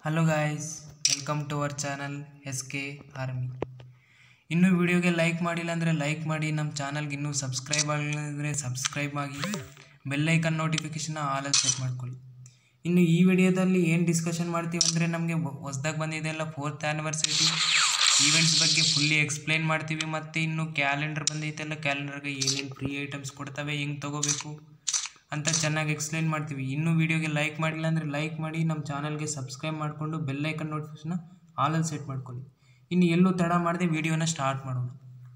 hello guys welcome to our channel S K army ಇನ್ನೂ ವಿಡಿಯೋಗೆ like ಮಾಡಿಲ್ಲ ಅಂದರೆ ಲೈಕ್ ಮಾಡಿ ನಮ್ಮ ಚಾನಲ್ಗೆ ಇನ್ನೂ ಸಬ್ಸ್ಕ್ರೈಬ್ ಆಗಿಲ್ಲ ಅಂದರೆ ಸಬ್ಸ್ಕ್ರೈಬ್ ಆಗಿ ಬೆಲ್ಲೈಕನ್ ನೋಟಿಫಿಕೇಷನ್ನ ಆಲಲ್ಲಿ ಸೆಟ್ ಮಾಡ್ಕೊಳ್ಳಿ ಇನ್ನು ಈ ವಿಡಿಯೋದಲ್ಲಿ ಏನು ಡಿಸ್ಕಷನ್ ಮಾಡ್ತೀವಿ ಅಂದರೆ ನಮಗೆ ಹೊಸ್ದಾಗಿ ಬಂದಿದೆ ಅಲ್ಲ ಫೋರ್ತ್ ಆ್ಯನಿವರ್ಸರಿ ಈವೆಂಟ್ಸ್ ಬಗ್ಗೆ ಫುಲ್ಲಿ ಎಕ್ಸ್ಪ್ಲೈನ್ ಮಾಡ್ತೀವಿ ಮತ್ತು ಇನ್ನು ಕ್ಯಾಲೆಂಡರ್ ಬಂದೈತಲ್ಲ ಕ್ಯಾಲೆಂಡರ್ಗೆ ಏನೇನು ಫ್ರೀ ಐಟಮ್ಸ್ ಕೊಡ್ತವೆ ಹೆಂಗೆ ತೊಗೋಬೇಕು ಅಂತ ಚೆನ್ನಾಗಿ ಎಕ್ಸ್ಪ್ಲೈನ್ ಮಾಡ್ತೀವಿ ಇನ್ನೂ ವಿಡಿಯೋಗೆ ಲೈಕ್ ಮಾಡಿಲ್ಲ ಅಂದರೆ ಲೈಕ್ ಮಾಡಿ ನಮ್ಮ ಚಾನಲ್ಗೆ ಸಬ್ಸ್ಕ್ರೈಬ್ ಮಾಡಿಕೊಂಡು ಬೆಲ್ಲೈಕನ್ ನೋಟಿಫಿಕೇಷನ್ನ ಆಲಲ್ಲಿ ಸೆಟ್ ಮಾಡ್ಕೊಳ್ಳಿ ಇನ್ನು ಎಲ್ಲೂ ತಡ ಮಾಡದೆ ವಿಡಿಯೋನ ಸ್ಟಾರ್ಟ್ ಮಾಡೋಣ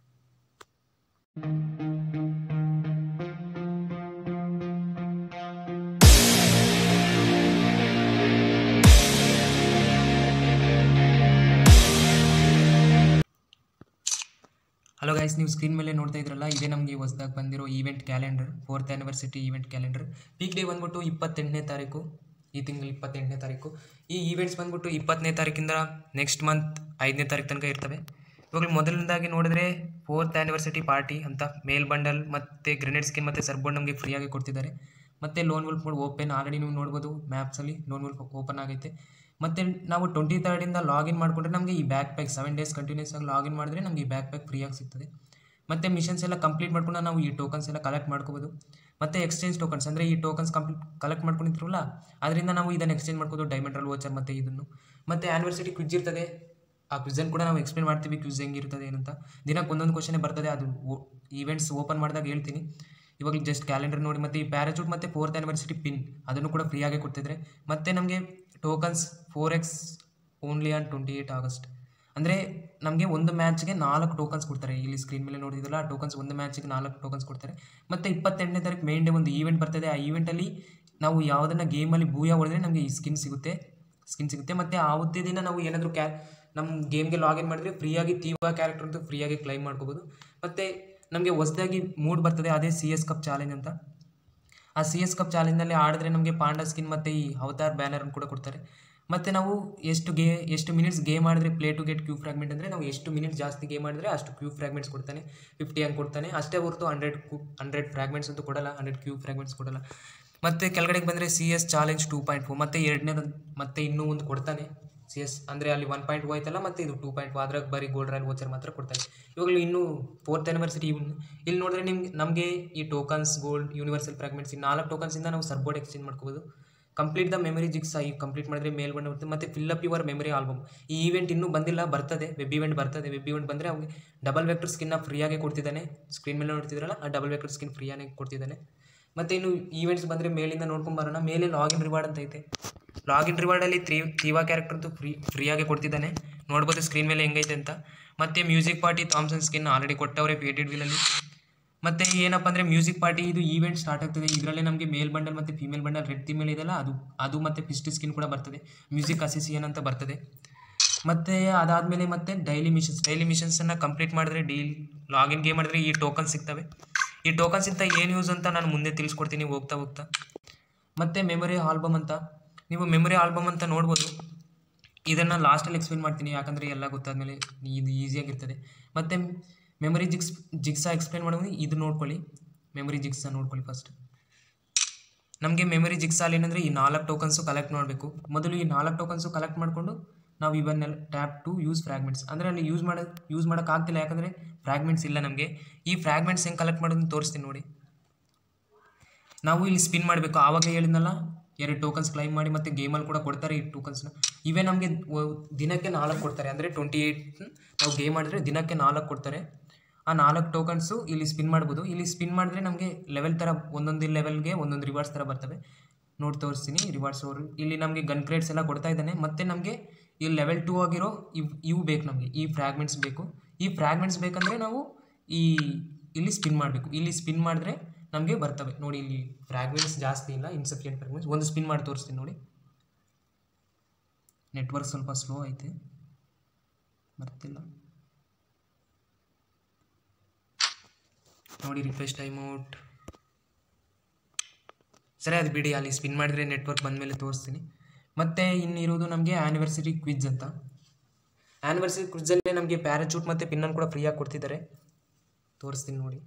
ಹಲೋ ಗೈಸ್ ನೀವು ಸ್ಕ್ರೀನ್ ಮೇಲೆ ನೋಡ್ತಾ ಇದ್ರಲ್ಲ ಇದೇ ನಮಗೆ ಹೊಸದಾಗಿ ಬಂದಿರೋ event calendar fourth anniversary event calendar peak day ಬಂದ್ಬಿಟ್ಟು ಇಪ್ಪತ್ತೆಂಟನೇ ತಾರೀಕು ಈ ತಿಂಗಳು ಇಪ್ಪತ್ತೆಂಟನೇ ತಾರೀಕು ಈ ಈವೆಂಟ್ಸ್ ಬಂದ್ಬಿಟ್ಟು ಇಪ್ಪತ್ತನೇ ತಾರೀಕಿಂದ ನೆಕ್ಸ್ಟ್ ಮಂತ್ ಐದನೇ ತಾರೀಕು ತನಕ ಇರ್ತವೆ ಇವಾಗ ಮೊದಲನೇದಾಗಿ ನೋಡಿದ್ರೆ ಫೋರ್ತ್ ಆ್ಯನಿವರ್ಸಿಟಿ ಪಾರ್ಟಿ ಅಂತ ಮೇಲ್ ಬಂಡಲ್ ಮತ್ತು ಗ್ರೆನೇಡ್ ಸ್ಕಿನ್ ಮತ್ತು ಸರ್ಬೋರ್ಡ್ ನಮಗೆ ಫ್ರೀಯಾಗಿ ಕೊಡ್ತಿದ್ದಾರೆ ಮತ್ತು lone wolf mode open already ನೀವು ನೋಡ್ಬೋದು ಮ್ಯಾಪ್ಸಲ್ಲಿ ಲೋನ್ ವಲ್ಫ್ ಓಪನ್ ಆಗೈತೆ ಮತ್ತು ನಾವು ಟ್ವೆಂಟಿ ತರ್ಡಿಂದ ಲಾಗಿನ್ ಮಾಡಿಕೊಂಡ್ರೆ ನಮಗೆ ಈ backpack seven days continuous ಆಗಿ ಲಾಗಿನ್ ಮಾಡಿದ್ರೆ ನಮಗೆ ಈ ಬ್ಯಾಕ್ ಪ್ಯಾಕ್ ಫ್ರೀಯಾಗಿ ಸಿಗ್ತದೆ ಮತ್ತು ಮಿಷನ್ಸ್ ಎಲ್ಲ ಕಂಪ್ಲೀಟ್ ಮಾಡ್ಕೊಂಡು ನಾವು ಈ ಟೋಕನ್ಸ್ ಎಲ್ಲ ಕಲೆಕ್ಟ್ ಮಾಡ್ಕೋಬೋದು ಮತ್ತು ಎಕ್ಸ್ಚೇಂಜ್ ಟೋಕನ್ಸ್ ಅಂದರೆ ಈ ಟೋಕನ್ಸ್ ಕಂಪ್ಲೀಟ್ ಕಲೆಕ್ಟ್ ಮಾಡ್ಕೊಂಡಿರ್ತೀವಲ್ಲ ಅದರಿಂದ ನಾವು ಇದನ್ನು ಎಕ್ಸ್ಚೇಂಜ್ ಮಾಡ್ಬೋದು ಡೈಮಂಡ್ ರೋಲ್ ವೋಚರ್ ಮತ್ತು ಇದನ್ನು ಮತ್ತು ಆ್ಯನಿವರ್ಸಿಟಿ ಕ್ವಿಜ್ ಇರ್ತದೆ ಆ ಕ್ವಿಝನ್ನು ಕೂಡ ನಾವು ಎಕ್ಸ್ಪ್ಲೇನ್ ಮಾಡ್ತೀವಿ ಕ್ವಿಜ್ ಹೆಂಗಿರ್ತದೆ ಏನಂತ ದಿನಕ್ಕೆ ಒಂದೊಂದು ಕ್ವಶನೇ ಬರ್ತದೆ ಅದು ಈವೆಂಟ್ಸ್ ಓಪನ್ ಮಾಡಿದಾಗ ಹೇಳ್ತೀನಿ ಇವಾಗ ಜಸ್ಟ್ ಕ್ಯಾಲೆಂಡರ್ ನೋಡಿ ಮತ್ತು ಈ ಪ್ಯಾರಾಚೂಟ್ ಮತ್ತು ಫೋರ್ತ್ ಆ್ಯನಿವರ್ಸಿಟಿ ಪಿನ್ ಅದನ್ನು ಕೂಡ ಫ್ರೀಯಾಗಿ ಕೊಡ್ತಿದ್ರೆ ಮತ್ತು ನಮಗೆ tokens four x only on twenty eight August ಅಂದರೆ ನಮಗೆ ಒಂದು ಮ್ಯಾಚ್ಗೆ ನಾಲ್ಕು ಟೋಕನ್ಸ್ ಕೊಡ್ತಾರೆ ಇಲ್ಲಿ ಸ್ಕ್ರೀನ್ ಮೇಲೆ ನೋಡಿದ್ರಲ್ಲ ಆ ಟೋಕನ್ಸ್ ಒಂದು ಮ್ಯಾಚಿಗೆ ನಾಲ್ಕು ಟೋಕನ್ಸ್ ಕೊಡ್ತಾರೆ ಮತ್ತು ಇಪ್ಪತ್ತೆಂಟನೇ ತಾರೀಕು ಮೇನ್ ಡೇ ಒಂದು ಈವೆಂಟ್ ಬರ್ತದೆ ಆ ಈವೆಂಟಲ್ಲಿ ನಾವು ಯಾವುದನ್ನು ಗೇಮಲ್ಲಿ ಬೂಯ ಹೊಡೆದ್ರೆ ನಮಗೆ ಈ ಸ್ಕಿನ್ ಸಿಗುತ್ತೆ ಸ್ಕಿನ್ ಸಿಗುತ್ತೆ ಮತ್ತು ಆವತ್ತೇ ದಿನ ನಾವು ಏನಾದರೂ ಕ್ಯಾ ನಮ್ಮ ಗೇಮ್ಗೆ ಲಾಗಿನ್ ಮಾಡಿದ್ರೆ ಫ್ರೀಯಾಗಿ ತೀವಾ ಕ್ಯಾರೆಕ್ಟರ್ ಅಂತೂ ಫ್ರೀಯಾಗಿ ಕ್ಲೈಮ್ ಮಾಡ್ಕೋಬೋದು ಮತ್ತು ನಮಗೆ ಹೊಸದಾಗಿ ಮೂಡ್ ಬರ್ತದೆ ಅದೇ ಸಿ ಎಸ್ ಕಪ್ ಚಾಲೆಂಜ್ ಅಂತ ಆ ಸಿ ಎಸ್ ಕಪ್ ಚಾಲೆಂಜ್ನಲ್ಲಿ ಆಡಿದ್ರೆ ನಮಗೆ ಪಾಂಡ ಸ್ಕಿನ್ ಮತ್ತು ಈ ಅವತಾರ್ ಬ್ಯಾನರನ್ನು ಕೂಡ ಕೊಡ್ತಾರೆ ಮತ್ತು ನಾವು ಎಷ್ಟು ಗೇ ಎಷ್ಟು ಮಿನಿಟ್ಸ್ ಗೇಮ್ ಮಾಡಿದ್ರೆ play to get cube fragment ಅಂದರೆ ನಾವು ಎಷ್ಟು ಮಿನಿಟ್ಸ್ ಜಾಸ್ತಿ ಗೇಮ್ ಮಾಡಿದ್ರೆ ಅಷ್ಟು ಕ್ಯೂ ಫ್ರಾಗ್ಮೆಂಟ್ಸ್ ಕೊಡ್ತಾನೆ ಫಿಫ್ಟಿ ಹಂಗೆ ಕೊಡ್ತಾನೆ ಅಷ್ಟೇ ಹೊರತು ಹಂಡ್ರೆಡ್ ಕ್ಯೂ ಹಂಡ್ರೆಡ್ ಫ್ರಾಗ್ಮೆಂಟ್ಸ್ ಅಂತೂ ಕೊಡಲ್ಲ ಹಂಡ್ರೆಡ್ ಕ್ಯೂ ಫ್ರಾಗ್ಮೆಂಟ್ಸ್ ಕೊಡಲ್ಲ ಮತ್ತು ಕೆಳಗಡೆಗೆ ಬಂದರೆ C S challenge two point four ಮತ್ತು ಎರಡನೇದು ಮತ್ತೆ ಇನ್ನೂ ಒಂದು ಕೊಡ್ತಾನೆ ಸಿ ಎಸ್ ಅಂದರೆ ಅಲ್ಲಿ ಒನ್ ಪಾಯಿಂಟ್ ಹೋಯ್ತಲ್ಲ ಮತ್ತು ಇದು ಟೂ ಪಾಯಿಂಟ್ ಅದ್ರಾಗ ಬರೀ ಗೋಲ್ಡ್ ರಾಯಲ್ ವೋಚರ್ ಮಾತ್ರ ಕೊಡ್ತಾನೆ ಇವಾಗಲೂ ಇನ್ನೂ ಫೋರ್ತ್ ಆ್ಯನಿವರ್ಸರಿ ಇಲ್ಲಿ ನೋಡಿದ್ರೆ ನಿಮ್ಗೆ ನಮಗೆ ಈ ಟೋಕನ್ಸ್ ಗೋಲ್ಡ್ ಯೂನಿವರ್ಸಲ್ ಫ್ರಾಗ್ಮೆಂಟ್ಸ್ ಈ ನಾಲ್ಕು ಟೋಕನ್ಸಿಂದ ನಾವು ಸರ್ಬೋರ್ಡ್ ಎಕ್ಸ್ಚೇಂಜ್ ಮಾಡ್ಕೋಬೋದು ಕಂಪ್ಲೀಟ್ ದ ಮೆಮರಿ ಜಿಗ್ಸ್ ಆಗಿ ಕಂಪ್ಲೀಟ್ ಮಾಡಿದ್ರೆ ಮೇಲ್ ಬಂದು ಬರ್ತದೆ ಮತ್ತು fill up your memory album ಈ ಈವೆಂಟ್ ಇನ್ನೂ ಬಂದಿಲ್ಲ ಬರ್ತದೆ ವೆಬ್ ಇವೆಂಟ್ ಬರ್ತದೆ ವೆಬ್ ಇವೆಂಟ್ ಬಂದರೆ ಅವ್ನಿಗೆ ಡಬಲ್ ವೆಕ್ಟರ್ ಸ್ಕಿನ್ನ ಫ್ರೀಯಾಗಿ ಕೊಡ್ತಿದ್ದಾನೆ ಸ್ಕ್ರೀನ್ ಮೇಲೆ ನೋಡ್ತಿದ್ರಲ್ಲ ಆ ಡಬಲ್ ವೆಕ್ಟರ್ ಸ್ಕಿನ್ ಫ್ರೀಯಾಗಿ ಕೊಡ್ತಿದ್ದಾನೆ ಮತ್ತು ಇನ್ನು ಈವೆಂಟ್ಸ್ ಬಂದರೆ ಮೇಲಿಂದ ನೋಡ್ಕೊಂಬರೋಣ ಮೇಲೆ ಲಾಗಿನ್ ರಿವಾರ್ಡ್ ಅಂತ ಐತೆ ಲಾಗಿನ್ ರಿವಾರ್ಡಲ್ಲಿ ತ್ರೀ ತೀವಾ ಕ್ಯಾರೆಕ್ಟರ್ ಅಂತೂ ಫ್ರೀ ಫ್ರೀಯಾಗಿ ಕೊಡ್ತಿದ್ದಾನೆ ನೋಡ್ಬೋದು ಸ್ಕ್ರೀನ್ ಮೇಲೆ ಹೆಂಗೈತೆ ಅಂತ ಮತ್ತು music party Thomson skin already ಕೊಟ್ಟವ್ರೆ ಪೇಟೆಡ್ ವೀಲಲ್ಲಿ ಮತ್ತು ಏನಪ್ಪ ಅಂದರೆ ಮ್ಯೂಸಿಕ್ ಪಾರ್ಟಿ ಇದು ಈವೆಂಟ್ ಸ್ಟಾರ್ಟ್ ಆಗ್ತದೆ ಇದರಲ್ಲೇ ನಮಗೆ ಮೇಲ್ ಬಂಡಲ್ ಮತ್ತು ಫೀಮೇಲ್ ಬಂಡಲ್ ರೆಡ್ ಥೀಮೇಲ್ ಇದೆಯಲ್ಲ ಅದು ಅದು ಮತ್ತು ಪಿಸ್ಟ್ ಸ್ಕಿನ್ ಕೂಡ ಬರ್ತದೆ ಮ್ಯೂಸಿಕ್ ಅಸಿಸಿಯನ್ ಅಂತ ಬರ್ತದೆ ಮತ್ತು ಅದಾದಮೇಲೆ ಮತ್ತೆ ಡೈಲಿ ಮಿಷನ್ಸ್ ಡೈಲಿ ಮಿಷನ್ಸನ್ನು ಕಂಪ್ಲೀಟ್ ಮಾಡಿದ್ರೆ ಡೈಲಿ ಲಾಗಿನ್ ಗೇಮ್ ಮಾಡಿದ್ರೆ ಈ ಟೋಕನ್ ಸಿಗ್ತವೆ ಈ ಟೋಕನ್ಸಿಂದ ಏನು ಯೂಸ್ ಅಂತ ನಾನು ಮುಂದೆ ತಿಳಿಸ್ಕೊಡ್ತೀನಿ ಹೋಗ್ತಾ ಹೋಗ್ತಾ ಮತ್ತು ಮೆಮೊರಿ ಆಲ್ಬಮ್ ಅಂತ ನೀವು ಮೆಮೊರಿ ಆಲ್ಬಮ್ ಅಂತ ನೋಡ್ಬೋದು ಇದನ್ನು ಲಾಸ್ಟಲ್ಲಿ ಎಕ್ಸ್ಪ್ಲೇನ್ ಮಾಡ್ತೀನಿ ಯಾಕಂದರೆ ಎಲ್ಲ ಗೊತ್ತಾದಮೇಲೆ ಇದು ಈಸಿಯಾಗಿರ್ತದೆ ಮತ್ತು ಮೆಮೊರಿ ಜಿಕ್ಸ್ ಜಿಗ್ಸಾ ಎಕ್ಸ್ಪ್ಲೇನ್ ಮಾಡೋದು ಇದು ನೋಡ್ಕೊಳ್ಳಿ ಮೆಮೊರಿ ಜಿಗ್ಸಾ ನೋಡ್ಕೊಳ್ಳಿ ಫಸ್ಟ್ ನಮಗೆ ಮೆಮೊರಿ ಜಿಗ್ಸಾಲ್ ಏನಂದರೆ ಈ ನಾಲ್ಕು ಟೋಕನ್ಸು ಕಲೆಕ್ಟ್ ಮಾಡಬೇಕು ಮೊದಲು ಈ ನಾಲ್ಕು ಟೋಕನ್ಸು ಕಲೆಕ್ಟ್ ಮಾಡಿಕೊಂಡು ನಾವು ಇವನ್ನೆಲ್ಲ ಟ್ಯಾಪ್ ಟು ಯೂಸ್ ಫ್ರಾಗ್ಮೆಂಟ್ಸ್ ಅಂದರೆ ಅಲ್ಲಿ ಯೂಸ್ ಮಾಡೋದು ಯೂಸ್ ಮಾಡೋಕ್ಕಾಗ್ತಿಲ್ಲ ಯಾಕಂದರೆ ಫ್ರಾಗ್ಮೆಂಟ್ಸ್ ಇಲ್ಲ ನಮಗೆ ಈ ಫ್ರಾಗ್ಮೆಂಟ್ಸ್ ಹೆಂಗೆ ಕಲೆಕ್ಟ್ ಮಾಡೋದನ್ನ ತೋರಿಸ್ತೀನಿ ನೋಡಿ ನಾವು ಇಲ್ಲಿ ಸ್ಪಿನ್ ಮಾಡಬೇಕು ಆವಾಗಲೇ ಹೇಳಿದ್ನಲ್ಲ ಎರಡು ಟೋಕನ್ಸ್ ಕ್ಲೈಮ್ ಮಾಡಿ ಮತ್ತು ಗೇಮಲ್ಲಿ ಕೂಡ ಕೊಡ್ತಾರೆ ಈ ಟೋಕನ್ಸ್ನ ಇವೇ ನಮಗೆ ದಿನಕ್ಕೆ ನಾಲ್ಕು ಕೊಡ್ತಾರೆ ಅಂದರೆ ಟ್ವೆಂಟಿ ಏಯ್ಟ್ ನಾವು ಗೇಮ್ ಮಾಡಿದ್ರೆ ದಿನಕ್ಕೆ ನಾಲ್ಕು ಕೊಡ್ತಾರೆ ಆ ನಾಲ್ಕು ಟೋಕನ್ಸು ಇಲ್ಲಿ ಸ್ಪಿನ್ ಮಾಡ್ಬೋದು ಇಲ್ಲಿ ಸ್ಪಿನ್ ಮಾಡಿದ್ರೆ ನಮಗೆ ಲೆವೆಲ್ ಥರ ಒಂದೊಂದು ಲೆವೆಲ್ಗೆ ಒಂದೊಂದು ರಿವಾರ್ಡ್ಸ್ ಥರ ಬರ್ತವೆ ನೋಡಿ ತೋರಿಸ್ತೀನಿ ರಿವಾರ್ಡ್ಸ್ ಅವರು ಇಲ್ಲಿ ನಮಗೆ ಗನ್ ಕ್ರೇಡ್ಸ್ ಎಲ್ಲ ಕೊಡ್ತಾ ಇದ್ದಾನೆ ಮತ್ತು ನಮಗೆ ಈ ಲೆವೆಲ್ ಟೂ ಆಗಿರೋ ಇವು ಇವು ಬೇಕು ನಮಗೆ ಈ ಫ್ರಾಗ್ಮೆಂಟ್ಸ್ ಬೇಕು ಈ ಫ್ರಾಗ್ಮೆಂಟ್ಸ್ ಬೇಕಂದರೆ ನಾವು ಈ ಇಲ್ಲಿ ಸ್ಪಿನ್ ಮಾಡಬೇಕು ಇಲ್ಲಿ ಸ್ಪಿನ್ ಮಾಡಿದ್ರೆ ನಮಗೆ ಬರ್ತವೆ ನೋಡಿ ಇಲ್ಲಿ ಫ್ರಾಗ್ಮೆಂಟ್ಸ್ ಜಾಸ್ತಿ ಇಲ್ಲ ಇನ್ಸಫಿಯಂಟ್ ಫ್ರಾಗ್ಮೆಂಟ್ಸ್ ಒಂದು ಸ್ಪಿನ್ ಮಾಡಿ ತೋರಿಸ್ತೀನಿ ನೋಡಿ ನೆಟ್ವರ್ಕ್ ಸ್ವಲ್ಪ ಸ್ಲೋ ಐತೆ ಬರ್ತಿಲ್ಲ ನೋಡಿ ರಿಫ್ರೆಶ್ ಟೈಮ್ ಔಟ್ ಸರಿ ಅದು ಬಿಡಿ ಅಲ್ಲಿ ಸ್ಪಿನ್ ಮಾಡಿದ್ರೆ ನೆಟ್ವರ್ಕ್ ಬಂದಮೇಲೆ ತೋರಿಸ್ತೀನಿ ಮತ್ತು ಇನ್ನಿರೋದು ನಮಗೆ ಆ್ಯನಿವರ್ಸರಿ ಕ್ವಿಜ್ ಅಂತ ಆ್ಯನಿವರ್ಸರಿ ಕ್ವಿಜ್ಜಲ್ಲೇ ನಮಗೆ ಪ್ಯಾರಾಚೂಟ್ ಮತ್ತು ಪಿನ್ನನ್ನು ಕೂಡ ಫ್ರೀಯಾಗಿ ಕೊಡ್ತಿದ್ದಾರೆ ತೋರಿಸ್ತೀನಿ ನೋಡಿ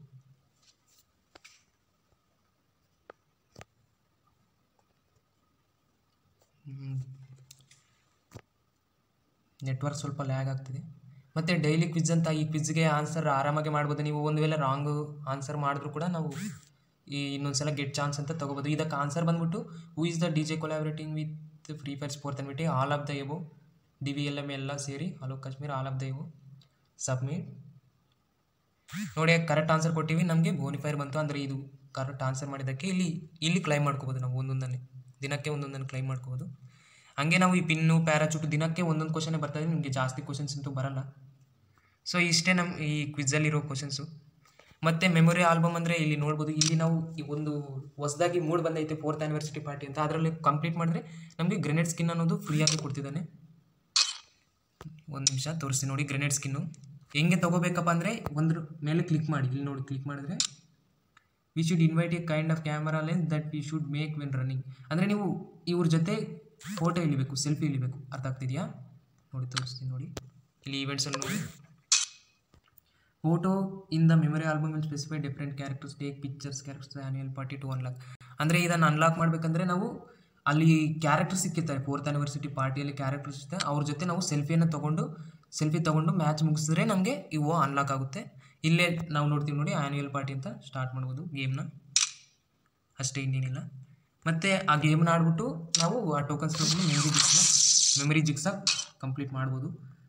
ನೆಟ್ವರ್ಕ್ ಸ್ವಲ್ಪ ಲ್ಯಾಗ್ ಆಗ್ತಿದೆ ಮತ್ತು ಡೈಲಿ ಕ್ವಿಜ್ ಅಂತ ಈ ಕ್ವಿಜ್ಗೆ ಆನ್ಸರ್ ಆರಾಮಾಗಿ ಮಾಡ್ಬೋದು ನೀವು ಒಂದು ವೇಳೆ ರಾಂಗು ಆನ್ಸರ್ ಮಾಡಿದ್ರು ಕೂಡ ನಾವು ಈ ಇನ್ನೊಂದು ಸಲ ಗೆಟ್ ಚಾನ್ಸ್ ಅಂತ ತೊಗೋಬೋದು ಇದಕ್ಕೆ ಆನ್ಸರ್ ಬಂದ್ಬಿಟ್ಟು who is the D J collaborating with free fire sport ಅಂದ್ಬಿಟ್ಟು all of the above D V L M ಎಲ್ಲ ಸೇರಿ hello Kashmir all of the above submit ನೋಡಿ ಕರೆಕ್ಟ್ ಆನ್ಸರ್ ಕೊಟ್ಟಿವಿ ನಮಗೆ ಬೋನಿಫೈರ್ ಬಂತು ಅಂದರೆ ಇದು ಕರೆಕ್ಟ್ ಆನ್ಸರ್ ಮಾಡಿದ್ದಕ್ಕೆ ಇಲ್ಲಿ ಇಲ್ಲಿ ಕ್ಲೈಮ್ ಮಾಡ್ಕೋಬೋದು ನಾವು ಒಂದೊಂದನ್ನೇ ದಿನಕ್ಕೆ ಒಂದೊಂದನ್ನು ಕ್ಲೈಮ್ ಮಾಡ್ಕೋಬೋದು ಹಂಗೆ ನಾವು ಈ ಪಿನ್ನು ಪ್ಯಾರಾಚೂಟ್ ದಿನಕ್ಕೆ ಒಂದೊಂದು ಕ್ವಶನೇ ಬರ್ತದೆ ನಿಮಗೆ ಜಾಸ್ತಿ ಕ್ವಶನ್ಸ್ ಅಂತೂ ಬರಲ್ಲ ಸೊ ಇಷ್ಟೇ ನಮ್ಮ ಈ ಕ್ವಿಝಲ್ಲಿರೋ ಕ್ವಶನ್ಸು ಮತ್ತು ಮೆಮೊರಿ ಆಲ್ಬಮ್ ಅಂದರೆ ಇಲ್ಲಿ ನೋಡ್ಬೋದು ಇಲ್ಲಿ ನಾವು ಈ ಒಂದು ಹೊಸದಾಗಿ ಮೂಡ್ ಬಂದೈತೆ ಫೋರ್ತ್ ಆ್ಯನಿವರ್ಸಿಟಿ ಪಾರ್ಟಿ ಅಂತ ಅದರಲ್ಲಿ ಕಂಪ್ಲೀಟ್ ಮಾಡಿದ್ರೆ ನಮಗೆ ಗ್ರೆನೇಡ್ ಸ್ಕಿನ್ ಅನ್ನೋದು ಫ್ರೀಯಾಗಿ ಕೊಡ್ತಿದ್ದಾನೆ ಒಂದು ನಿಮಿಷ ತೋರಿಸಿ ನೋಡಿ ಗ್ರೆನೇಡ್ ಸ್ಕಿನ್ನು ಹೆಂಗೆ ತೊಗೋಬೇಕಪ್ಪ ಅಂದರೆ ಒಂದ್ರ ಮೇಲೆ ಕ್ಲಿಕ್ ಮಾಡಿ ಇಲ್ಲಿ ನೋಡಿ ಕ್ಲಿಕ್ ಮಾಡಿದ್ರೆ we should invite a kind of camera lens that we should make when running ಅಂದರೆ ನೀವು ಇವ್ರ ಜೊತೆ ಫೋಟೋ ಇಳಿಬೇಕು ಸೆಲ್ಫಿ ಇಳಿಬೇಕು ಅರ್ಥ ಆಗ್ತಿದೆಯಾ ನೋಡಿ ತೋರಿಸ್ತೀನಿ ನೋಡಿ ಇಲ್ಲಿ ಈವೆಂಟ್ಸಲ್ಲಿ ನೋಡಿ photo in the memory album will specify different characters take pictures characters annual party to unlock ಅಂದರೆ ಇದನ್ನು ಅನ್ಲಾಕ್ ಮಾಡಬೇಕಂದ್ರೆ ನಾವು ಅಲ್ಲಿ ಕ್ಯಾರೆಕ್ಟರ್ ಸಿಕ್ಕಿರ್ತಾರೆ ಫೋರ್ತ್ ಆನಿವರ್ಸಿಟಿ ಪಾರ್ಟಿಯಲ್ಲಿ ಕ್ಯಾರೆಕ್ಟರ್ಸ್ ಇರ್ತಾರೆ ಅವ್ರ ಜೊತೆ ನಾವು ಸೆಲ್ಫಿಯನ್ನು ತೊಗೊಂಡು ಸೆಲ್ಫಿ ತೊಗೊಂಡು ಮ್ಯಾಚ್ ಮುಗಿಸಿದ್ರೆ ನಮಗೆ ಇವು ಅನ್ಲಾಕ್ ಆಗುತ್ತೆ ಇಲ್ಲೇ ನಾವು ನೋಡ್ತೀವಿ ನೋಡಿ ಆ್ಯನ್ಯಲ್ ಪಾರ್ಟಿ ಅಂತ ಸ್ಟಾರ್ಟ್ ಮಾಡ್ಬೋದು ಗೇಮ್ನ ಅಷ್ಟೇ ಇನ್ನೇನಿಲ್ಲ ಮತ್ತು ಆ ಗೇಮ್ನ ಆಡ್ಬಿಟ್ಟು ನಾವು ಆ ಟೋಕನ್ಸ್ ತೊಗೊಂಡು ಮೆಮರಿ ಜಿಕ್ಸ್ನ ಮೆಮರಿ ಜಿಕ್ಸಾಗಿ ಕಂಪ್ಲೀಟ್ ಮಾಡ್ಬೋದು